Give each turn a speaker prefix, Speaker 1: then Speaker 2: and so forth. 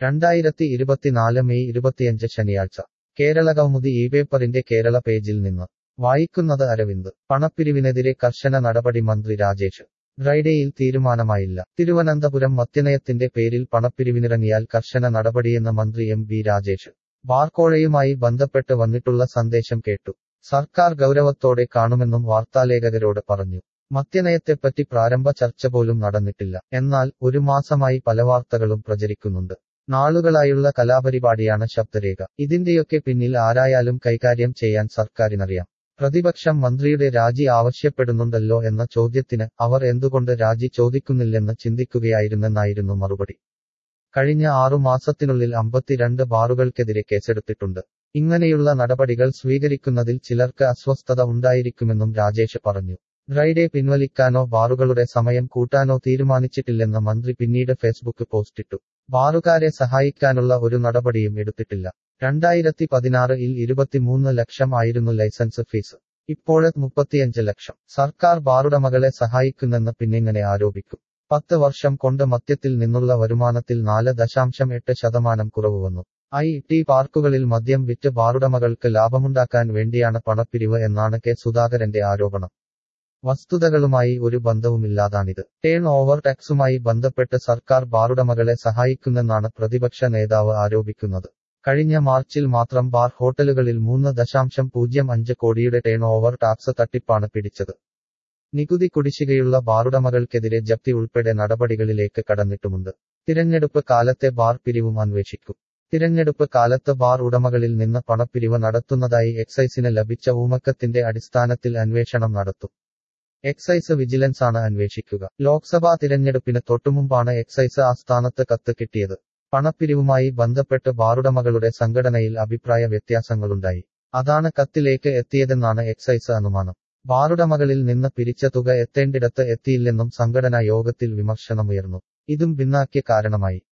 Speaker 1: രണ്ടായിരത്തി ഇരുപത്തിനാല് മെയ് ഇരുപത്തിയഞ്ച് ശനിയാഴ്ച കേരള കൗമുദി ഈ പേപ്പറിന്റെ കേരള പേജിൽ നിന്ന് വായിക്കുന്നത് അരവിന്ദ് പണപ്പിരിവിനെതിരെ കർശന നടപടി മന്ത്രി രാജേഷ് ഡ്രൈഡേയിൽ തീരുമാനമായില്ല തിരുവനന്തപുരം മദ്യനയത്തിന്റെ പേരിൽ പണപ്പിരിവിനിറങ്ങിയാൽ കർശന നടപടിയെന്ന് മന്ത്രി എം ബി രാജേഷ് ബാർക്കോഴയുമായി ബന്ധപ്പെട്ട് വന്നിട്ടുള്ള സന്ദേശം കേട്ടു സർക്കാർ ഗൗരവത്തോടെ കാണുമെന്നും വാർത്താലേഖകരോട് പറഞ്ഞു മദ്യനയത്തെപ്പറ്റി പ്രാരംഭ ചർച്ച പോലും നടന്നിട്ടില്ല എന്നാൽ ഒരു മാസമായി പല വാർത്തകളും പ്രചരിക്കുന്നുണ്ട് നാളുകളായുള്ള കലാപരിപാടിയാണ് ശബ്ദരേഖ ഇതിന്റെയൊക്കെ പിന്നിൽ ആരായാലും കൈകാര്യം ചെയ്യാൻ സർക്കാരിനറിയാം പ്രതിപക്ഷം മന്ത്രിയുടെ രാജി ആവശ്യപ്പെടുന്നുണ്ടല്ലോ എന്ന ചോദ്യത്തിന് അവർ എന്തുകൊണ്ട് രാജി ചോദിക്കുന്നില്ലെന്ന് ചിന്തിക്കുകയായിരുന്നെന്നായിരുന്നു മറുപടി കഴിഞ്ഞ ആറു മാസത്തിനുള്ളിൽ അമ്പത്തിരണ്ട് ബാറുകൾക്കെതിരെ കേസെടുത്തിട്ടുണ്ട് ഇങ്ങനെയുള്ള നടപടികൾ സ്വീകരിക്കുന്നതിൽ ചിലർക്ക് അസ്വസ്ഥത ഉണ്ടായിരിക്കുമെന്നും രാജേഷ് പറഞ്ഞു ഡ്രൈഡേ പിൻവലിക്കാനോ ബാറുകളുടെ സമയം കൂട്ടാനോ തീരുമാനിച്ചിട്ടില്ലെന്ന് മന്ത്രി പിന്നീട് ഫേസ്ബുക്ക് പോസ്റ്റിട്ടു ബാറുകാരെ സഹായിക്കാനുള്ള ഒരു നടപടിയും എടുത്തിട്ടില്ല രണ്ടായിരത്തി പതിനാറിൽ ഇരുപത്തിമൂന്ന് ലക്ഷം ആയിരുന്നു ലൈസൻസ് ഫീസ് ഇപ്പോഴ് മുപ്പത്തിയഞ്ച് ലക്ഷം സർക്കാർ ബാറുടമകളെ സഹായിക്കുന്നെന്ന് പിന്നിങ്ങനെ ആരോപിക്കും പത്ത് വർഷം കൊണ്ട് മദ്യത്തിൽ നിന്നുള്ള വരുമാനത്തിൽ നാല് ദശാംശം എട്ട് ശതമാനം കുറവ് വന്നു ഐ ടി പാർക്കുകളിൽ മദ്യം വിറ്റ് ബാറുടമകൾക്ക് ലാഭമുണ്ടാക്കാൻ വേണ്ടിയാണ് പണപ്പിരിവ് എന്നാണ് കെ സുധാകരന്റെ ആരോപണം വസ്തുതകളുമായി ഒരു ബന്ധവുമില്ലാതാണിത് ടേൺ ഓവർ ടാക്സുമായി ബന്ധപ്പെട്ട് സർക്കാർ ബാറുടമകളെ സഹായിക്കുന്നെന്നാണ് പ്രതിപക്ഷ നേതാവ് ആരോപിക്കുന്നത് കഴിഞ്ഞ മാർച്ചിൽ മാത്രം ബാർ ഹോട്ടലുകളിൽ മൂന്ന് ദശാംശം പൂജ്യം അഞ്ച് കോടിയുടെ ടേൺ ഓവർ ടാക്സ് തട്ടിപ്പാണ് പിടിച്ചത് നികുതി കുടിശ്ശികയുള്ള ബാറുടമകൾക്കെതിരെ ജപ്തി ഉൾപ്പെടെ നടപടികളിലേക്ക് കടന്നിട്ടുമുണ്ട് തിരഞ്ഞെടുപ്പ് കാലത്തെ ബാർ പിരിവും അന്വേഷിക്കും തിരഞ്ഞെടുപ്പ് കാലത്ത് ബാർ ഉടമകളിൽ നിന്ന് പണപ്പിരിവ് നടത്തുന്നതായി എക്സൈസിന് ലഭിച്ച ഊമക്കത്തിന്റെ അടിസ്ഥാനത്തിൽ അന്വേഷണം നടത്തും എക്സൈസ് വിജിലൻസാണ് അന്വേഷിക്കുക ലോക്സഭാ തിരഞ്ഞെടുപ്പിന് തൊട്ടുമുമ്പാണ് എക്സൈസ് ആസ്ഥാനത്ത് കത്ത് കിട്ടിയത് പണപ്പിരിവുമായി ബന്ധപ്പെട്ട് ബാറുടമകളുടെ സംഘടനയിൽ അഭിപ്രായ വ്യത്യാസങ്ങളുണ്ടായി അതാണ് കത്തിലേക്ക് എത്തിയതെന്നാണ് എക്സൈസ് അനുമാനം ബാറുടമകളിൽ നിന്ന് പിരിച്ച തുക എത്തേണ്ടിടത്ത് എത്തിയില്ലെന്നും സംഘടനാ യോഗത്തിൽ വിമർശനമുയർന്നു ഇതും ഭിന്നാക്കിയ കാരണമായി